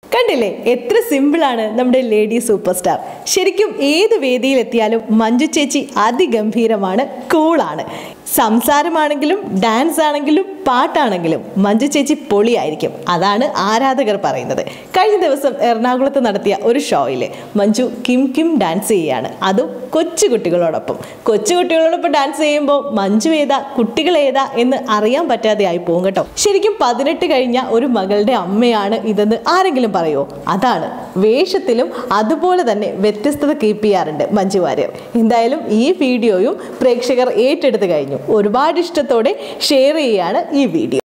കണ്ടില്ലേ എത്ര സിമ്പിളാണ് നമ്മുടെ ലേഡി സൂപ്പർ സ്റ്റാർ ശരിക്കും ഏത് വേദിയിലെത്തിയാലും മഞ്ജു ചേച്ചി അതിഗംഭീരമാണ് കൂളാണ് സംസാരമാണെങ്കിലും ഡാൻസ് ആണെങ്കിലും പാട്ടാണെങ്കിലും മഞ്ജു ചേച്ചി പൊളിയായിരിക്കും അതാണ് ആരാധകർ പറയുന്നത് കഴിഞ്ഞ ദിവസം എറണാകുളത്ത് നടത്തിയ ഒരു ഷോയിൽ മഞ്ജു കിം കിം ഡാൻസ് ചെയ്യുകയാണ് അതും കൊച്ചു കുട്ടികളോടൊപ്പം കൊച്ചു കുട്ടികളോടൊപ്പം ഡാൻസ് ചെയ്യുമ്പോൾ മഞ്ജു ഏതാ കുട്ടികൾ ഏതാ എന്ന് അറിയാൻ പറ്റാതെ ആയി പോകും കേട്ടോ ശരിക്കും പതിനെട്ട് കഴിഞ്ഞ ഒരു മകളുടെ അമ്മയാണ് ഇതെന്ന് ആരെങ്കിലും പറയുമോ അതാണ് വേഷത്തിലും അതുപോലെ തന്നെ വ്യത്യസ്തത കീപ്പ് ചെയ്യാറുണ്ട് മഞ്ജു വാര്യർ എന്തായാലും ഈ വീഡിയോയും പ്രേക്ഷകർ ഏറ്റെടുത്ത് കഴിഞ്ഞു ഒരുപാട് ഇഷ്ടത്തോടെ ഷെയർ ചെയ്യുകയാണ് ഈ വീഡിയോ